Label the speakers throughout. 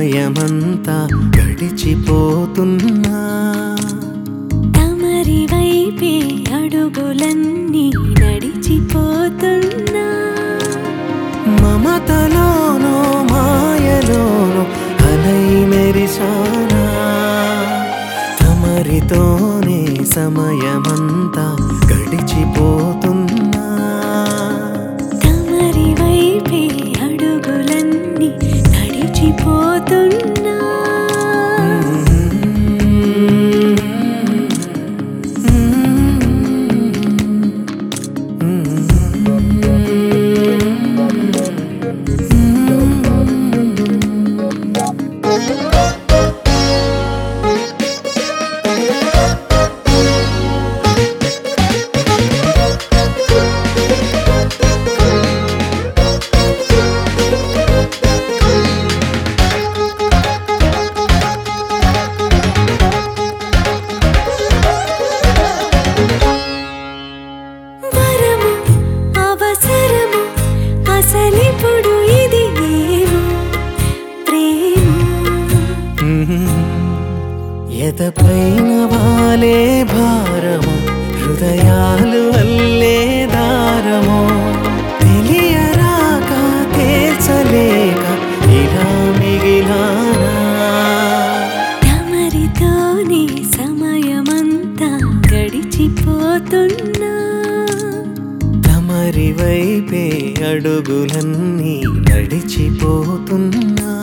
Speaker 1: సమయమంతా గడిచిపోతున్నా
Speaker 2: తమరి వైపే అడుగులన్నీ నడిచిపోతున్నా
Speaker 1: మమతలోనో మాయలోనో అలై మెరిసానా తమరితోనే సమయమంతా గడిచిపోతున్నా
Speaker 2: తమరి వైపే అడుగులన్నీ నడిచిపోతున్నా వరము అవసరము అసలిప్పుడు ఇది ఏమో ప్రేమ
Speaker 1: ఎదపైన వాలే భారము హృదయాలు అల్లే దారము తెలియరాక తేల్చలేక ఇలా మిగిలానా
Speaker 2: తమరితోనే సమయమంతా గడిచిపోతున్నా
Speaker 1: తమరి వైపే అడుగులన్నీ నడిచిపోతున్నా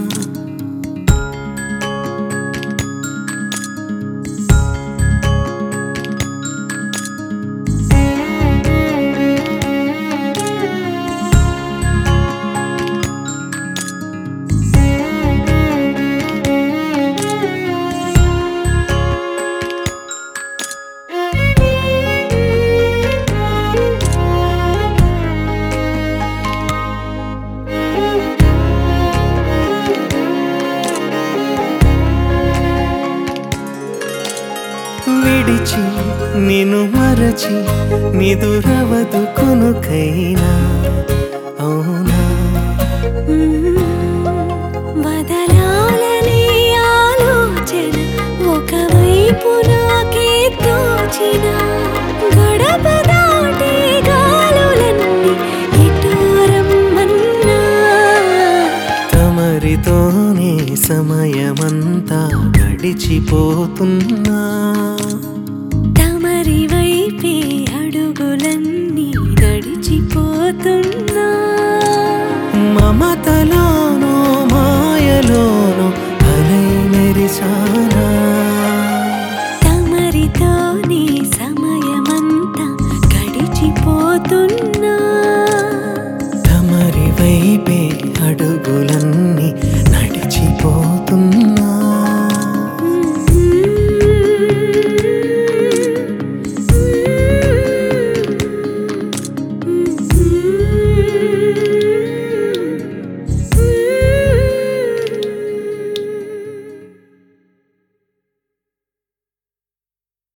Speaker 1: విడిచి నిన్ను మరచి నిదురవదు కొనుకైనా అవునా
Speaker 2: వదలాలనే ఆలోచన ఒకవైపు నాకే తోచిన గడప దాటే గాలులన్నీ ఎటో రమ్మన్నా
Speaker 1: తమరితోనే సమయమంతా గడిచిపోతున్నా
Speaker 2: తమరి వైపే అడుగులన్నీ నడిచిపోతున్నా
Speaker 1: మమతలోనో మాయలోనో అలై మెరిసానా
Speaker 2: తమరితోనే సమయమంతా గడిచిపోతున్నా
Speaker 1: తమరి వైపే అడుగులన్నీ నడిచిపోతున్నా